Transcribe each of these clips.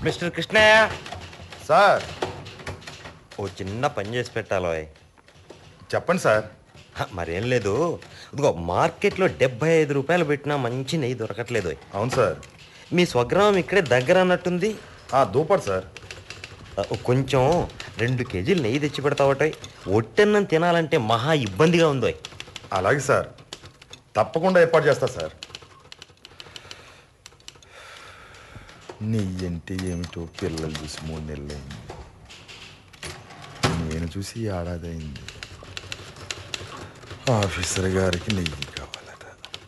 Mister Krishnaiah sir ఓ చిన్న పని చేసి పెట్టాలో చెప్పండి సార్ మరేం లేదు ఇదిగో మార్కెట్లో డెబ్బై ఐదు రూపాయలు పెట్టినా మంచి నెయ్యి దొరకట్లేదు అవును సార్ మీ స్వగ్రామం ఇక్కడే దగ్గర అన్నట్టుంది ఆ, దూపడు సార్ ఆ, కొంచెం రెండు కేజీలు నెయ్యి తెచ్చి పెడతావటోయ్ ఒట్టెన్నం తినాలంటే మహా ఇబ్బందిగా ఉందో అలాగే సార్ తప్పకుండా ఏర్పాటు చేస్తా సార్ నెయ్యి అంటే ఏమిటో పిల్లలు చూసి మూడు నెలలు అయింది నేను చూసి ఏడాది అయింది ఆఫీసర్ గారికి నెయ్యి కావాలట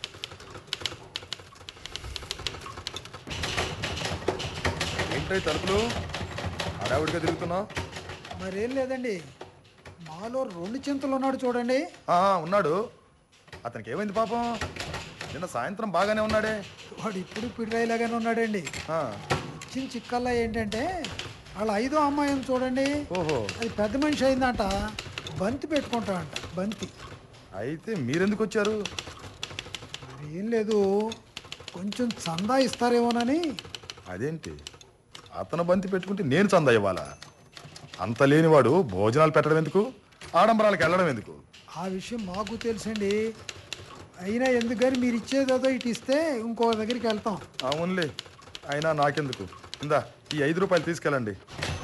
ఏంటో తలుపులు హడావుడిగా తిరుగుతున్నావు మరేం లేదండి మాలో రెండు చింతలు ఉన్నాడు చూడండి ఆ, ఉన్నాడు అతనికి ఏమైంది పాపం నిన్న సాయంత్రం బాగానే ఉన్నాడే వాడు ఇప్పుడు పిడిరాయిలాగానే ఉన్నాడండి ఆ, వచ్చిన చిక్కల్లా ఏంటంటే వాళ్ళ ఐదో అమ్మాయిని చూడండి ఓహో అది పెద్ద మనిషి అయిందంట బంతి పెట్టుకుంటా అంట బంతి అయితే మీరెందుకు వచ్చారు మరేం లేదు కొంచెం చందా ఇస్తారేమోనని అదేంటి అతను బంతి పెట్టుకుంటే నేను చందా ఇవ్వాలా అంత లేనివాడు భోజనాలు పెట్టడం ఎందుకు ఆడంబరాలకు వెళ్ళడం ఎందుకు ఆ విషయం మాకు తెలుసండి అయినా ఎందుకు కానీ మీరు ఇచ్చేదేదో ఇటు ఇస్తే ఇంకో దగ్గరికి వెళ్తాం అవునులే అయినా నాకెందుకు ఇందా ఈ ఐదు రూపాయలు తీసుకెళ్ళండి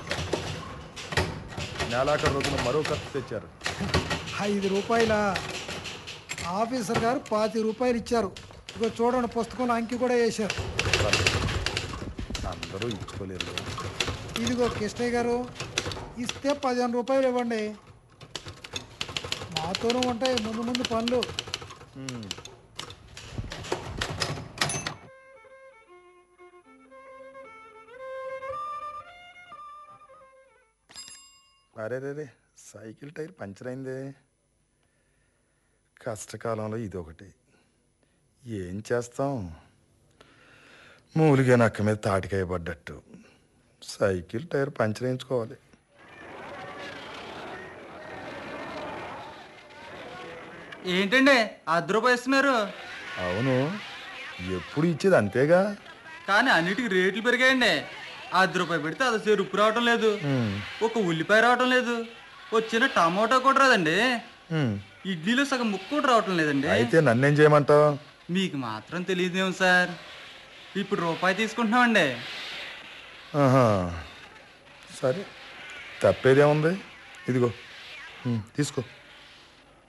నేలాఖరు రోజున మరో ఖర్చు తెచ్చారు ఐదు రూపాయల ఆఫీసర్ గారు పాతి రూపాయలు ఇచ్చారు ఇగో చూడండి పుస్తకంలో అంకి కూడా వేశారు అందరూ ఇచ్చుకోలేరు ఇదిగో కృష్ణయ్య గారు ఇస్తే పదిహేను రూపాయలు ఇవ్వండి మాతోనూ ఉంటాయి ముందు ముందు పనులు అరే రే రే సైకిల్ టైర్ పంచర్ అయిందే కష్టకాలంలో ఇది ఒకటి ఏం చేస్తాం మూలిగా నక్క మీద తాటికాయ పడ్డట్టు సైకిల్ టైర్ పంచర్ వేయించుకోవాలి ఏంటండి అర్ధ రూపాయి ఇస్తున్నారు అవును ఎప్పుడు ఇచ్చేది అంతేగా కానీ అన్నిటికీ రేట్లు పెరిగాయండి అర్ధ రూపాయి పెడితే అది చెరుపు రావటం లేదు ఒక ఉల్లిపాయ రావటం లేదు వచ్చిన టమాటా కూడా రాదండి హ్మ్. ఇడ్లీలో సగం ముక్క కూడా రావటం లేదండి అయితే నన్నేం చేయమంటావు మీకు మాత్రం తెలియదేమో సార్ ఇప్పుడు రూపాయి తీసుకుంటున్నామండి ఆహా. సరే తప్పేదేముంది ఇదిగో హ్మ్, తీసుకో